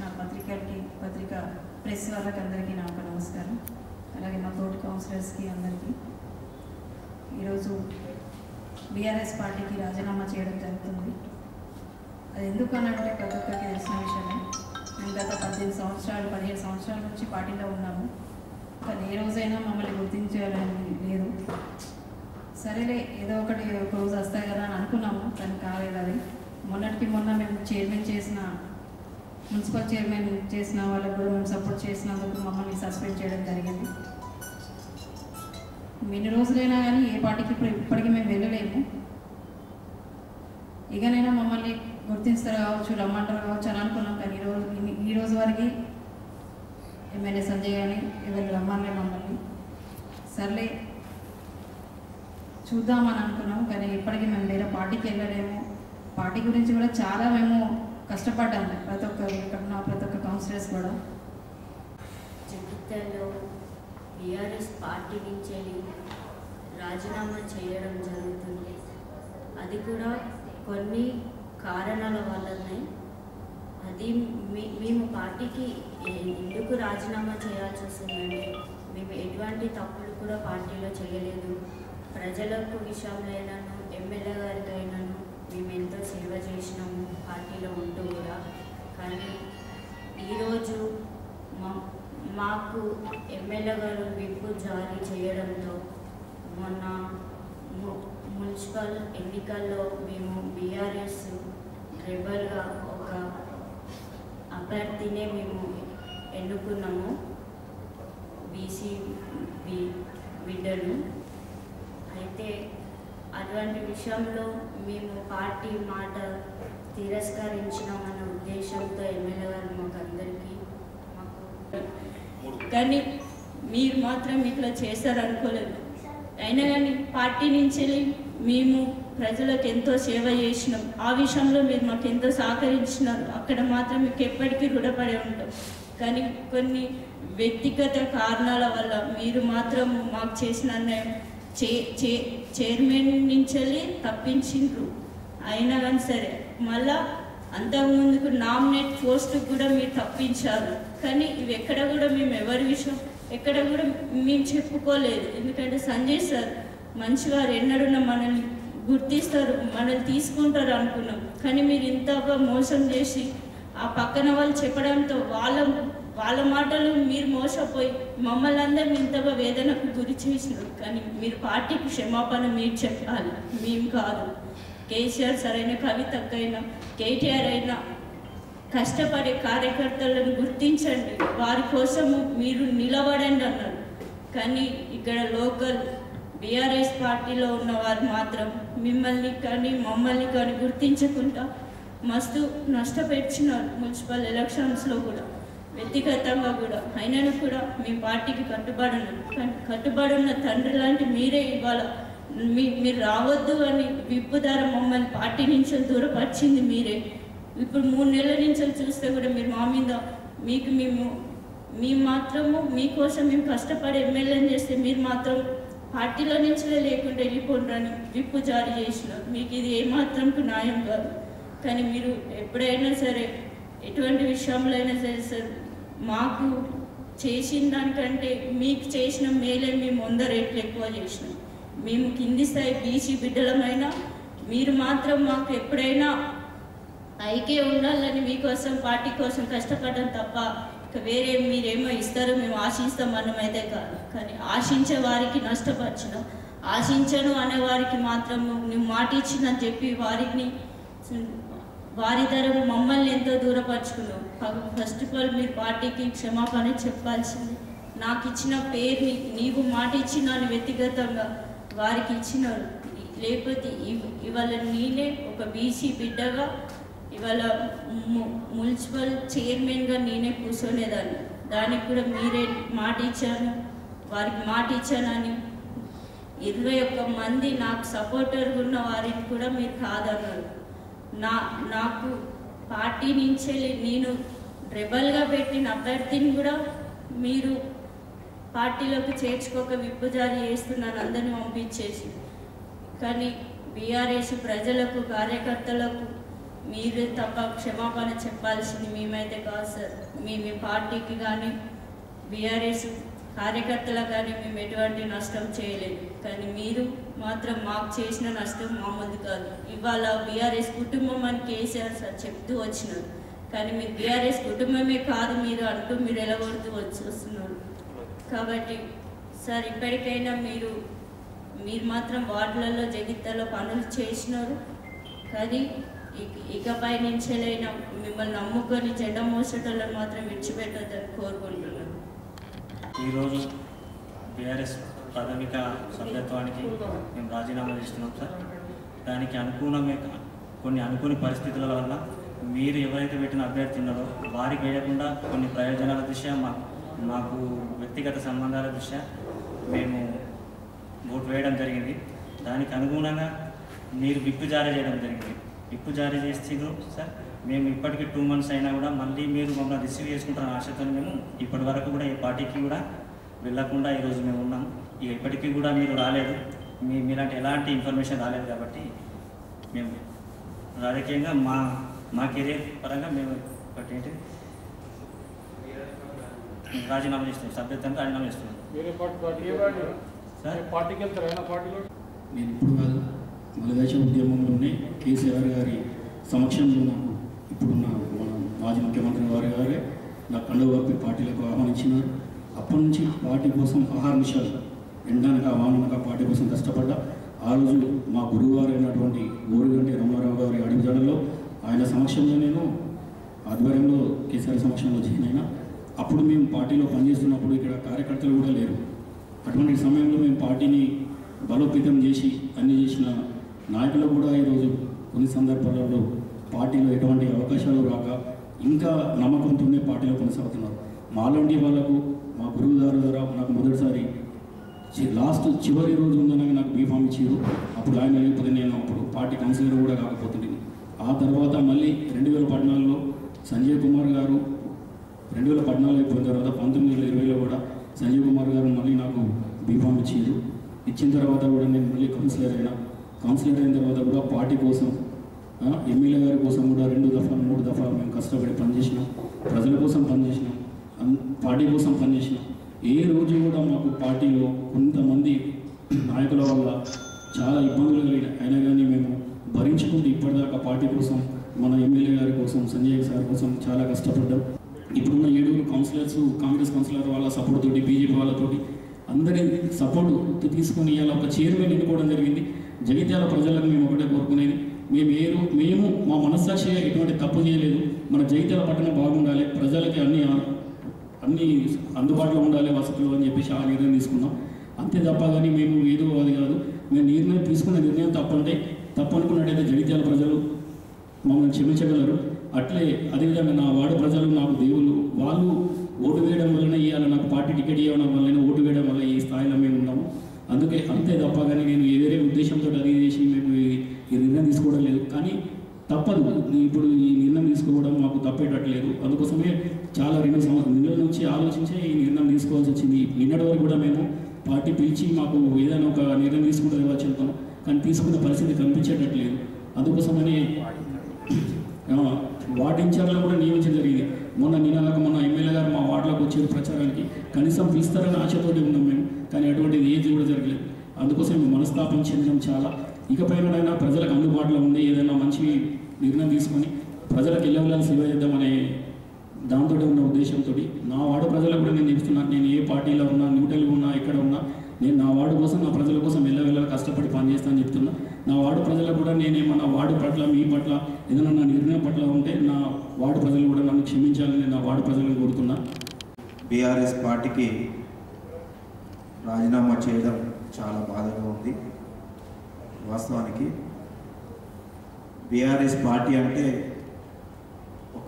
వచ్చిన పత్రికలకి పత్రిక ప్రెస్ వాళ్ళకి అందరికీ నా ఒక నమస్కారం అలాగే మా తోటి కౌన్సిలర్స్కి అందరికీ ఈరోజు బీఆర్ఎస్ పార్టీకి రాజీనామా చేయడం జరుగుతుంది అది ఎందుకు అన్నట్టే ప్రతి ఒక్కరికి తెలిసిన విషయమే మేము గత పద్దెనిమిది సంవత్సరాలు పదిహేడు సంవత్సరాల నుంచి పార్టీలో ఉన్నాము కానీ ఏ రోజైనా మమ్మల్ని గుర్తించాలని లేదు సరేలే ఏదో ఒకటి ఒక రోజు వస్తాయి కదా అని అనుకున్నాము కానీ కాలేదు అది మొన్నటికి మొన్న మేము చైర్మన్ చేసిన మున్సిపల్ చైర్మన్ చేసిన వాళ్ళకు కూడా మేము సపోర్ట్ చేసినందుకు మమ్మల్ని సస్పెండ్ చేయడం జరిగింది ఎన్ని రోజులైనా కానీ ఏ పార్టీకి ఇప్పుడు ఇప్పటికీ మేము వెళ్ళలేము ఇకనైనా మమ్మల్ని గుర్తిస్తారు కావచ్చు రమ్మంటారు కావచ్చు అని అనుకున్నాం కానీ ఈరోజు ఈ రోజు వరకు ఎమ్మెల్యే సంజయ్ కానీ ఎవరు రమ్మలే మమ్మల్ని సర్లే చూద్దామని అనుకున్నాం కానీ ఇప్పటికీ మేము వేరే పార్టీకి వెళ్ళలేము పార్టీ గురించి కూడా చాలా మేము కష్టపడ్డాము ప్రతి ఒక్క ఇక్కడ ఉన్న ప్రతి ఒక్క కౌన్సిలర్స్ కూడా జగిత్యాలలో బీఆర్ఎస్ పార్టీ నుంచి వెళ్ళి రాజీనామా చేయడం జరుగుతుంది అది కూడా కొన్ని కారణాల వల్లనే అది మీ మేము పార్టీకి ఏ- ఎందుకు రాజీనామా చేయాల్సి వస్తుందంటే మేము ఎటువంటి తప్పులు కూడా పార్టీలో చేయలేదు ప్రజలకు విషయంలో అయినాను ఎమ్మెల్యే గారికి అయినాను మేము ఎంతో సేవ చేసినాము పార్టీలో ఉంటూ కూడా కానీ ఈరోజు మా మాకు ఎమ్మెల్యే గారు విప్పు జారీ చేయడంతో మొన్న ము- మున్సిపల్ ఎన్నికల్లో మేము బీఆర్ఎస్ రెబల్గా ఒక అభ్యర్థినే మేము ఎన్నుకున్నాము బీసీ బి బిడ్డలు అయితే అటువంటి విషయంలో మేము పార్టీ మాట తిరస్కరించినామన్న ఉద్దేశంతో ఎమ్మెల్యే గారు మాకు అందరికీ మాకు కానీ మీరు మాత్రం ఇట్లా చేస్తారనుకోలేదు అయినా కానీ పార్టీ నుంచి వెళ్ళి మేము ప్రజలకు ఎంతో సేవ చేసినాం ఆ విషయంలో మీరు మాకు ఎంతో సహకరించినారు అక్కడ మాత్రం మీకు ఎప్పటికీ రుణపడి ఉంటాం కానీ కొన్ని వ్యక్తిగత కారణాల వల్ల మీరు మాత్రం మాకు చేసిన అన్యాయం చే చే చైర్మన్ నుంచి వెళ్ళి తప్పించిండ్రు అయినా కానీ సరే మళ్ళా అంతకుముందుకు నామినేట్ పోస్ట్ కూడా మీరు తప్పించారు కానీ ఇవి ఎక్కడ కూడా మేము ఎవరి విషయం ఎక్కడ కూడా మేము చెప్పుకోలేదు ఎందుకంటే సంజయ్ సార్ మంచివారు ఎన్నడున్న మనల్ని గుర్తిస్తారు మనల్ని తీసుకుంటారు అనుకున్నాం కానీ మీరు ఇంతగా మోసం చేసి ఆ పక్కన వాళ్ళు చెప్పడంతో వాళ్ళ వాళ్ళ మాటలు మీరు మోసపోయి మమ్మల్ని అందరిని ఇంతగా వేదనకు గురి చేసినారు కానీ మీరు పార్టీకి క్షమాపణ మీరు చెప్పాలి మేము కాదు కేసీఆర్ సరైన కవితకైనా కేటీఆర్ అయినా కష్టపడే కార్యకర్తలను గుర్తించండి వారి కోసము మీరు నిలబడండి అన్నారు కానీ ఇక్కడ లోకల్ బీఆర్ఎస్ పార్టీలో ఉన్న వారు మాత్రం మిమ్మల్ని కానీ మమ్మల్ని కానీ గుర్తించకుండా మస్తు నష్టపెట్టినారు మున్సిపల్ ఎలక్షన్స్లో కూడా వ్యక్తిగతంగా కూడా అయినను కూడా మీ పార్టీకి కట్టుబడి ఉన్నారు కానీ కట్టుబడి ఉన్న తండ్రి లాంటి మీరే ఇవాళ మీ మీరు రావద్దు అని విప్పు ద్వారా మమ్మల్ని పార్టీ నుంచి దూరపరిచింది మీరే ఇప్పుడు మూడు నెలల నుంచి చూస్తే కూడా మీరు మా మీద మీకు మేము మీ మాత్రము మీకోసం మేము కష్టపడి ఎమ్మెల్యేని చేస్తే మీరు మాత్రం పార్టీలో నుంచి లేకుండా వెళ్ళిపోండి విప్పు జారీ చేసినారు మీకు ఇది ఏమాత్రంకు న్యాయం కాదు కానీ మీరు ఎప్పుడైనా సరే ఎటువంటి విషయంలో అయినా సరే సార్ మాకు చేసిన దానికంటే మీకు చేసిన మేలే మేము వంద రేట్లు ఎక్కువ చేసినాం మేము కింది స్థాయి బీసీ బిడ్డలమైనా మీరు మాత్రం మాకు ఎప్పుడైనా పైకే ఉండాలని మీకోసం పార్టీ కోసం కష్టపడడం తప్ప ఇక వేరే మీరేమో ఇస్తారో మేము ఆశిస్తాం అన్నమైతే కాదు కానీ ఆశించే వారికి నష్టపరిచినాం ఆశించను అనే వారికి మాత్రం నువ్వు మాట ఇచ్చిందని చెప్పి వారిని వారి తరం మమ్మల్ని ఎంతో దూరపరుచుకున్నాం ఫస్ట్ ఆఫ్ ఆల్ మీరు పార్టీకి క్షమాపణ చెప్పాల్సింది నాకు ఇచ్చిన పేరుని నీవు మాట ఇచ్చినాను వ్యక్తిగతంగా వారికి ఇచ్చినారు లేకపోతే ఇవ్- ఇవాళ నేనే ఒక బీసీ బిడ్డగా ఇవాళ ము- మున్సిపల్ చైర్మన్గా నేనే కూర్చొనేదాన్ని దానికి కూడా మీరే మాట ఇచ్చాను వారికి మాట ఇచ్చానని ఇరవై ఒక్క మంది నాకు సపోర్టర్గా ఉన్న వారిని కూడా మీరు కాదన్నారు నా నాకు పార్టీ నుంచి వెళ్ళి నేను రెబల్గా పెట్టిన అభ్యర్థిని కూడా మీరు పార్టీలోకి చేర్చుకోక విప్పు జారీ చేస్తున్నాను అందరిని పంపించేసి కానీ బీఆర్ఎస్ ప్రజలకు కార్యకర్తలకు మీరే తప్ప క్షమాపణ చెప్పాల్సింది మేమైతే కాదు సార్ మీ మీ పార్టీకి కానీ బీఆర్ఎస్ కార్యకర్తలకు కానీ మేము ఎటువంటి నష్టం చేయలేదు కానీ మీరు మాత్రం మాకు చేసిన నష్టం మామూలు కాదు ఇవాళ బీఆర్ఎస్ కుటుంబం అని కేసీఆర్ సార్ చెప్తూ వచ్చినారు కానీ మీరు బీఆర్ఎస్ కుటుంబమే కాదు మీరు అంటూ మీరు ఎలగొడుతూ వచ్చి వస్తున్నారు కాబట్టి సార్ ఇప్పటికైనా మీరు మీరు మాత్రం వార్డులలో జగిత్తాలో పనులు చేసినారు కానీ ఇక- ఇకపై నుంచెలైనా మిమ్మల్ని నమ్ముకొని జెండా మోసేటోళ్ళని మాత్రం విడిచిపెట్టొద్దని కోరుకుంటున్నాను ఈరోజు బీఆర్ఎస్ ప్రాథమిక సభ్యత్వానికి మేము రాజీనామా చేస్తున్నాం సార్ దానికి అనుకూలంగా కొన్ని అనుకోని పరిస్థితుల వల్ల మీరు ఎవరైతే పెట్టిన అభ్యర్థి ఉన్నారో వారికి వేయకుండా కొన్ని ప్రయోజనాల దృష్ట్యా మా మాకు వ్యక్తిగత సంబంధాల దృష్ట్యా మేము ఓటు వేయడం జరిగింది దానికి అనుగుణంగా మీరు విప్పు జారీ చేయడం జరిగింది విప్పు జారీ చేసిండ్రు సార్ మేము ఇప్పటికీ టూ మంత్స్ అయినా కూడా మళ్ళీ మీరు మమ్మల్ని రిసీవ్ చేసుకుంటారన్న ఆశతో మేము ఇప్పటి వరకు కూడా ఈ పార్టీకి కూడా వెళ్ళకుండా ఈరోజు మేము ఉన్నాం ఇక ఇప్పటికీ కూడా మీరు రాలేదు మీ మీలాంటి ఎలాంటి ఇన్ఫర్మేషన్ రాలేదు కాబట్టి మేము రాజకీయంగా మా మా కెరీర్ పరంగా మేము ఒకటి ఏంటి రాజీనామా చేస్తున్నాం సభ్యత్వానికి రాజీనామా చేస్తున్నాం వేరే పార్టీ పార్టీ ఏ పార్టీ సార్ పార్టీకి వెళ్తారు ఏమైనా పార్టీలో నేను ఇప్పుడు కాదు మలదేశ ఉద్యమంలోనే కేసీఆర్ గారి సమక్షంలో నాకు ఇప్పుడున్న మన మాజీ ముఖ్యమంత్రి వారి గారే నా కండవాపి పార్టీలకు ఆహ్వానించినారు అప్పటి నుంచి పార్టీ కోసం ఆహార నిషాలు ఎండనక వాననక పార్టీ కోసం కష్టపడ్డా ఆ రోజు మా గురువు గారు అయినటువంటి ఊరుగంటి రామారావు గారి అడుగుజాడల్లో ఆయన సమక్షంలో నేను ఆధ్వర్యంలో కేసీఆర్ సమక్షంలో జాయిన్ అయినా అప్పుడు మేము పార్టీలో పనిచేస్తున్నప్పుడు ఇక్కడ కార్యకర్తలు కూడా లేరు అటువంటి సమయంలో మేము పార్టీని బలోపేతం చేసి అన్ని చేసిన నాయకులు కూడా ఈరోజు కొన్ని సందర్భాలలో పార్టీలో ఎటువంటి అవకాశాలు రాక ఇంకా నమ్మకంతోనే పార్టీలో కొనసాగుతున్నారు మాలాంటి వాళ్ళకు మా గురువు గారు ద్వారా నాకు మొదటిసారి చి- లాస్ట్ చివరి రోజు ఉందనగా నాకు బీఫామ్ ఇచ్చారు అప్పుడు ఆయన లేకపోతే నేను అప్పుడు పార్టీ కౌన్సిలర్ కూడా కాకపోతుంది ఆ తర్వాత మళ్ళీ రెండు వేల పద్నాలుగులో సంజయ్ కుమార్ గారు రెండు వేల పద్నాలుగు అయిపోయిన తర్వాత పంతొమ్మిది వేల ఇరవైలో కూడా సంజయ్ కుమార్ గారు మళ్ళీ నాకు బీఫామ్ ఇచ్చారు ఇచ్చిన తర్వాత కూడా నేను మళ్ళీ కౌన్సిలర్ అయినా కౌన్సిలర్ అయిన తర్వాత కూడా పార్టీ కోసం ఆ, ఎమ్మెల్యే గారి కోసం కూడా రెండు దఫాలు మూడు దఫాలు మేము కష్టపడి పనిచేసినాం ప్రజల కోసం పనిచేసినాం అన్- పార్టీ కోసం పనిచేసినాం ఏ రోజు కూడా మాకు పార్టీలో కొంతమంది నాయకుల వల్ల చాలా ఇబ్బందులు కలిగిన అయినా కానీ మేము భరించుకుంటూ ఇప్పటిదాకా పార్టీ కోసం మన ఎమ్మెల్యే గారి కోసం సంజయ్ సార్ కోసం చాలా కష్టపడ్డాం ఇప్పుడున్న ఏడుగురు కౌన్సిలర్స్ కాంగ్రెస్ కౌన్సిలర్ వాళ్ళ సపోర్ట్ తోటి బీజేపీ వాళ్ళతోటి అందరి సపోర్ట్ తీసుకొని ఇలా ఒక చైర్మన్ ఎన్నుకోవడం జరిగింది జగిత్యాల ప్రజలకు మేము ఒకటే కోరుకునేది మేము ఏ రో- మేము మా మనస్సాక్షిగా ఎటువంటి తప్పు చేయలేదు మన జగిత్యాల పట్టణం బాగుండాలి ప్రజలకి అన్ని అన్ని అందుబాటులో ఉండాలి వసతులు అని చెప్పేసి ఆ నిర్ణయం తీసుకున్నాం అంతే తప్ప కానీ మేము ఏదో అది కాదు మేము నిర్ణయం తీసుకున్న నిర్ణయం తప్పంటే తప్పు అనుకున్నట్టయితే జగిత్యాల ప్రజలు మమ్మల్ని క్షమించగలరు అట్లే అదేవిధంగా నా వార్డు ప్రజలు నాకు దేవుళ్ళు వాళ్ళు ఓటు వేయడం వలన ఇవాళ నాకు పార్టీ టికెట్ ఇవ్వడం వల్లనే ఓటు వేయడం వల్ల ఈ స్థాయిలో మేము ఉన్నాము అందుకే అంతే తప్ప కానీ నేను ఏ వేరే ఉద్దేశంతో అది చేసి మేము ఈ- ఈ నిర్ణయం తీసుకోవడం లేదు కానీ తప్పదు ఇప్పుడు ఈ నిర్ణయం తీసుకోవడం మాకు తప్పేటట్లేదు అందుకోసమే చాలా రెండు సంవత్సరం నెలల నుంచి ఆలోచించే ఈ నిర్ణయం తీసుకోవాల్సి వచ్చింది నిన్నటి వరకు కూడా మేము పార్టీ పిలిచి మాకు ఏదైనా ఒక నిర్ణయం తీసుకుంటే వచ్చి వెళ్తాం కానీ తీసుకునే పరిస్థితి కనిపించేటట్లేదు అందుకోసమని ఆ, వార్డు ఇన్ఛార్జ్లో కూడా నియమించడం జరిగింది మొన్న నిన్నగాక మొన్న ఎమ్మెల్యే గారు మా వార్డులోకి వచ్చే ప్రచారానికి కనీసం పిలుస్తారని ఆశతోటి ఉన్నాం మేము కానీ అటువంటిది ఏది కూడా జరగలేదు అందుకోసం మేము మనస్తాపం చెందడం చాలా ఇకపైనైనా ప్రజలకు అందుబాటులో ఉండి ఏదైనా మంచి నిర్ణయం తీసుకొని ప్రజలకు వెళ్ళవలని సేవ చేద్దామనే దాంతో ఉన్న ఉద్దేశంతో నా వార్డు ప్రజలకు కూడా నేను చెప్తున్నాను నేను ఏ పార్టీలో ఉన్నా న్యూటెల్ ఉన్నా ఎక్కడ ఉన్నా నేను నా వార్డు కోసం నా ప్రజల కోసం వెళ్ళ కష్టపడి పనిచేస్తానని చెప్తున్నా నా వార్డు ప్రజలకు కూడా నేనేమన్నా వార్డు పట్ల మీ పట్ల ఏదైనా నా నిర్ణయం పట్ల ఉంటే నా వార్డు ప్రజలు కూడా నన్ను క్షమించాలని నేను నా వార్డు ప్రజలను కోరుతున్నా బీఆర్ఎస్ పార్టీకి రాజీనామా చేయడం చాలా బాధగా ఉంది వాస్తవానికి బీఆర్ఎస్ పార్టీ అంటే ఒక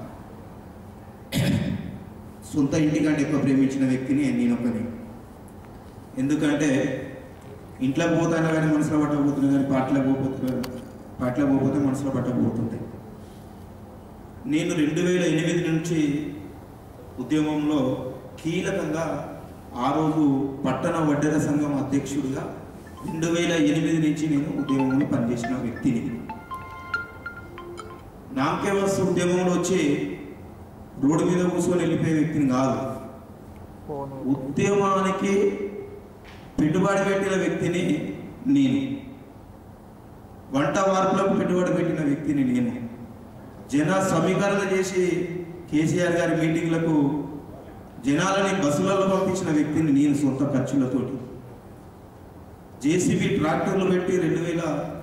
సొంత ఇంటికంటే ఎక్కువ ప్రేమించిన వ్యక్తిని నేను ఒకని ఎందుకంటే ఇంట్లో పోతాను కానీ మనసులో పట్టబోతున్నా కానీ పాటలో పోతే పాటలో పోతే మనసులో పట్టబోతుంది నేను రెండు వేల ఎనిమిది నుంచి ఉద్యమంలో కీలకంగా ఆ రోజు పట్టణ వడ్డెర సంఘం అధ్యక్షుడిగా రెండు వేల ఎనిమిది నుంచి నేను ఉద్యమంలో పనిచేసిన వ్యక్తిని నామకే వస్తు ఉద్యమంలో వచ్చి రోడ్డు మీద కూర్చొని వెళ్ళిపోయే వ్యక్తిని కాదు ఉద్యమానికి పెట్టుబడి పెట్టిన వ్యక్తిని నేను వంట వార్పులకు పెట్టుబడి పెట్టిన వ్యక్తిని నేను జన సమీకరణ చేసి కేసీఆర్ గారి మీటింగ్లకు జనాలని బస్సులలో పంపించిన వ్యక్తిని నేను సొంత ఖర్చులతోటి జేసీబీ ట్రాక్టర్లు పెట్టి రెండు వేల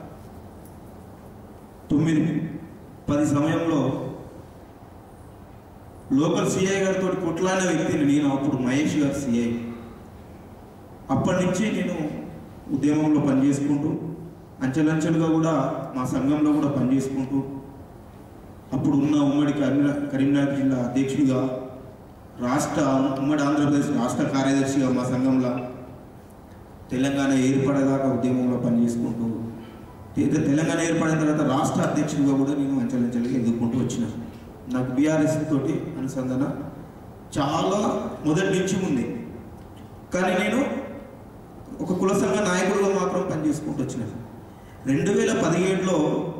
తొమ్మిది పది సమయంలో లోకల్ సిఐ గారితో కొట్లాడిన వ్యక్తిని నేను అప్పుడు మహేష్ గారు సిఐ అప్పటి నుంచి నేను ఉద్యమంలో పనిచేసుకుంటూ అంచెలంచెలుగా కూడా మా సంఘంలో కూడా పనిచేసుకుంటూ అప్పుడు ఉన్న ఉమ్మడి కరీంనగర్ కరీంనగర్ జిల్లా అధ్యక్షుడిగా రాష్ట్ర ఉమ్మడి ఆంధ్రప్రదేశ్ రాష్ట్ర కార్యదర్శిగా మా సంఘంలో తెలంగాణ ఏర్పడేదాకా ఉద్యమంలో పనిచేసుకుంటూ తె- తెలంగాణ ఏర్పడిన తర్వాత రాష్ట్ర అధ్యక్షుడిగా కూడా నేను అంచెలంచెలుగా ఎదుర్కొంటూ వచ్చిన నాకు బీఆర్ఎస్ తోటి అనుసంధాన చాలా మొదటి నుంచి ఉంది కానీ నేను ఒక కుల సంఘ నాయకుడిగా మాత్రం పనిచేసుకుంటూ వచ్చిన రెండు వేల పదిహేడులో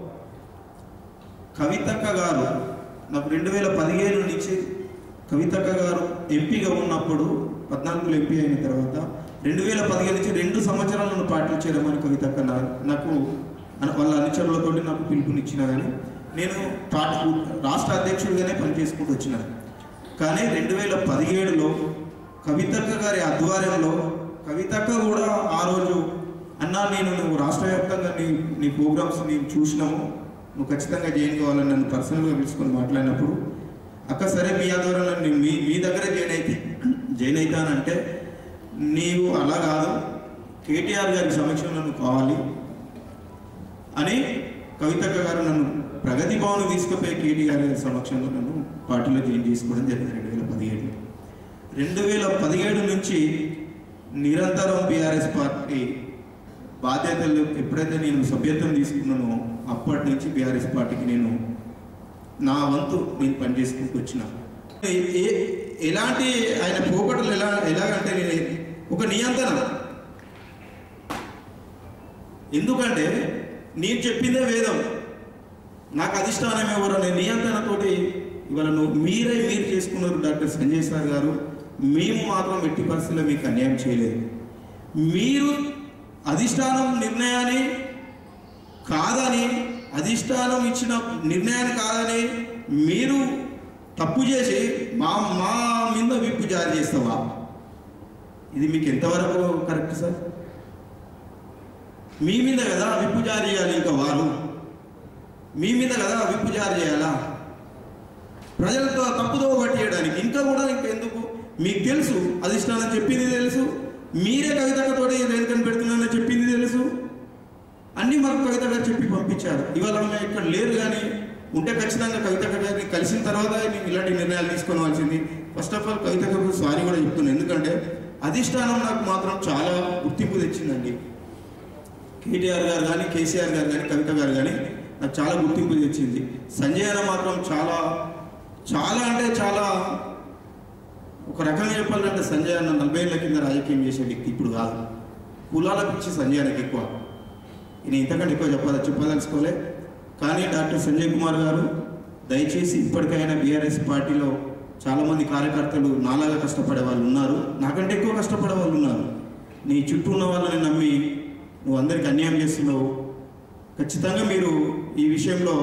కవితక్క గారు నాకు రెండు వేల పదిహేను నుంచి కవితక్క గారు ఎంపీగా ఉన్నప్పుడు పద్నాలుగులో ఎంపీ అయిన తర్వాత రెండు వేల పదిహేను నుంచి రెండు సంవత్సరాలను పార్టీలు చేరమని కవితక్క నా- నాకు అన- వాళ్ళ అనుచరులతో నాకు పిలుపునిచ్చిన కానీ నేను పార్టీ రాష్ట్ర అధ్యక్షుడిగానే పనిచేసుకుంటూ వచ్చిన కానీ రెండు వేల పదిహేడులో కవితక్క గారి ఆధ్వర్యంలో కవితక్క కూడా ఆ రోజు అన్నా నేను నువ్వు రాష్ట్ర వ్యాప్తంగా నీ నీ ప్రోగ్రామ్స్ నేను చూసినాము నువ్వు ఖచ్చితంగా జాయిన్ కావాలని నన్ను పర్సనల్గా పిలుచుకొని మాట్లాడినప్పుడు అక్క సరే మీ ఆధ్వర్యంలో నేను మీ మీ దగ్గరే జాయిన్ అయితే జాయిన్ అవుతానంటే నీవు అలా కాదు కేటీఆర్ గారి సమక్షంలో నువ్వు కావాలి అని కవితక్క గారు నన్ను ప్రగతి భవన్ తీసుకుపోయి కేటీఆర్ గారి సమక్షంలో నన్ను పార్టీలో జాయిన్ చేసుకోవడం జరిగింది రెండు వేల పదిహేడులో రెండు వేల పదిహేడు నుంచి నిరంతరం బీఆర్ఎస్ పార్టీ బాధ్యతలు ఎప్పుడైతే నేను సభ్యత్వం తీసుకున్నానో అప్పటి నుంచి బీఆర్ఎస్ పార్టీకి నేను నా వంతు నేను పనిచేసుకుంటూ వచ్చిన ఏ- ఏ- ఎలాంటి ఆయన పోకటలు ఎలా ఎలాగంటే నేను ఒక నియంత్రణ ఎందుకంటే నేను చెప్పిందే వేదం నాకు అధిష్టానం ఎవరు అనే నియంత్రణతోటి ఇవాళ నువ్వు మీరే మీరు చేసుకున్నారు డాక్టర్ సంజయ్ సార్ గారు మేము మాత్రం ఎట్టి పరిస్థితుల్లో మీకు అన్యాయం చేయలేదు మీరు అధిష్టానం నిర్ణయాన్ని కాదని అధిష్టానం ఇచ్చిన నిర్ణయాన్ని కాదని మీరు తప్పు చేసి మా మా మీద విప్పు జారీ చేస్తావా ఇది మీకు ఎంతవరకు కరెక్ట్ సార్ మీ మీద కదా విప్పు జారీ చేయాలి ఇంకా వారు మీ మీద కదా విప్పు జారీ చేయాలా ప్రజలతో తప్పుదో పట్టియడానికి ఇంకా కూడా ఇంకెందుకు మీకు తెలుసు అధిష్టానం చెప్పింది తెలుసు మీరే కవితకతోటి రేణుకని పెడుతున్నానని చెప్పింది తెలుసు అన్నీ మాకు కవిత గారు చెప్పి పంపించారు ఇవాళ ఆమె ఇక్కడ లేరు కానీ ఉంటే ఖచ్చితంగా కవిత గారిని కలిసిన తర్వాత నేను ఇలాంటి నిర్ణయాలు తీసుకోవాల్సింది ఫస్ట్ ఆఫ్ ఆల్ కవిత గారు సారీ కూడా చెప్తున్నాను ఎందుకంటే అధిష్టానం నాకు మాత్రం చాలా గుర్తింపు తెచ్చిందండి కేటీఆర్ గారు కానీ కేసీఆర్ గారు కానీ కవిత గారు కానీ నాకు చాలా గుర్తింపు తెచ్చింది సంజయ్ అన్న మాత్రం చాలా చాలా అంటే చాలా ఒక రకంగా చెప్పాలంటే సంజయ్ అన్న నలభై ఏళ్ళ కింద రాజకీయం చేసే వ్యక్తి ఇప్పుడు కాదు కులాల పిచ్చి సంజయ్ అన్నకి ఎక్కువ నేను ఇంతకంటే ఎక్కువ చెప్పాలి చెప్పదలుచుకోలే కానీ డాక్టర్ సంజయ్ కుమార్ గారు దయచేసి ఇప్పటికైనా బీఆర్ఎస్ పార్టీలో చాలామంది కార్యకర్తలు నాలాగా కష్టపడే వాళ్ళు ఉన్నారు నాకంటే ఎక్కువ కష్టపడే వాళ్ళు ఉన్నారు నీ చుట్టూ ఉన్న వాళ్ళని నమ్మి నువ్వు అందరికి అన్యాయం చేస్తున్నావు ఖచ్చితంగా మీరు ఈ విషయంలో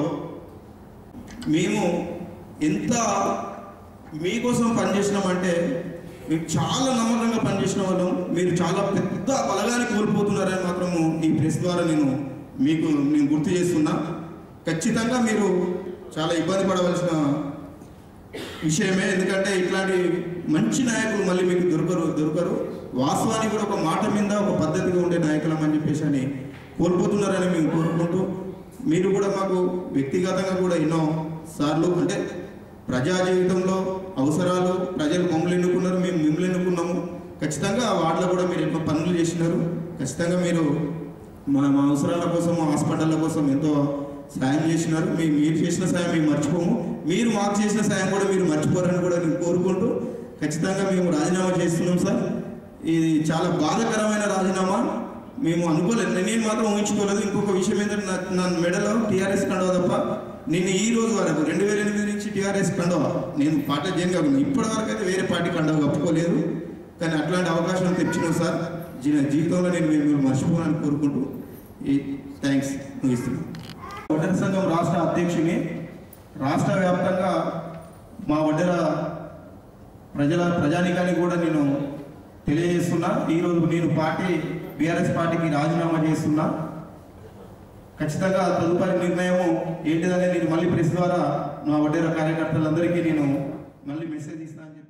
మేము ఎంత మీకోసం పనిచేసినామంటే మేము చాలా నమ్మకంగా పనిచేసిన వాళ్ళం మీరు చాలా పెద్ద బలగాన్ని కోల్పోతున్నారని మాత్రము ఈ ప్రెస్ ద్వారా నేను మీకు నేను గుర్తు చేస్తున్నా ఖచ్చితంగా మీరు చాలా ఇబ్బంది పడవలసిన విషయమే ఎందుకంటే ఇట్లాంటి మంచి నాయకులు మళ్ళీ మీకు దొరకరు దొరకరు వాస్తవానికి కూడా ఒక మాట మీద ఒక పద్ధతిగా ఉండే నాయకులం అని చెప్పేసి అని కోల్పోతున్నారని మేము కోరుకుంటూ మీరు కూడా మాకు వ్యక్తిగతంగా కూడా ఎన్నో సార్లు అంటే ప్రజా జీవితంలో అవసరాలు ప్రజలు మమ్మల్ని ఎన్నుకున్నారు మేము మిమ్మల్ని ఎన్నుకున్నాము ఖచ్చితంగా ఆ వార్డులో కూడా మీరు ఎన్నో పనులు చేసినారు ఖచ్చితంగా మీరు మా మా అవసరాల కోసం మా హాస్పిటళ్ళ కోసం ఎంతో సాయం చేసినారు మేము మీరు చేసిన సాయం మేము మర్చిపోము మీరు మాకు చేసిన సాయం కూడా మీరు మర్చిపోరని కూడా నేను కోరుకుంటూ ఖచ్చితంగా మేము రాజీనామా చేస్తున్నాం సార్ ఇది చాలా బాధాకరమైన రాజీనామా మేము అనుకోలేదు నేను మాత్రం ఊహించుకోలేదు ఇంకొక విషయం ఏంటంటే నా నా మెడలో టీఆర్ఎస్ కండవ తప్ప నేను ఈ రోజు వరకు రెండు వేల ఎనిమిది నుంచి టీఆర్ఎస్ కండవ నేను పార్టీ జైన్ కాకుండా ఇప్పటి వరకు అయితే వేరే పార్టీ కండవ కప్పుకోలేదు కానీ అట్లాంటి అవకాశం తెచ్చినావు సార్ జీ- జీవితంలో నేను మిమ్మల్ని మర్చిపోవాలని కోరుకుంటూ ఈ థ్యాంక్స్ ముగిస్తున్నాను ఒడ్డర సంఘం రాష్ట్ర అధ్యక్షుని రాష్ట్ర వ్యాప్తంగా మా ఒడ్డెర ప్రజల ప్రజానికానికి కూడా నేను తెలియజేస్తున్నా ఈరోజు నేను పార్టీ బీఆర్ఎస్ పార్టీకి రాజీనామా చేస్తున్నా ఖచ్చితంగా తదుపరి నిర్ణయం ఏంటిదనేది నేను మళ్ళీ ప్రెస్ ద్వారా నా వడ్డేర కార్యకర్తలందరికీ నేను మళ్ళీ మెసేజ్ ఇస్తానని చెప్పి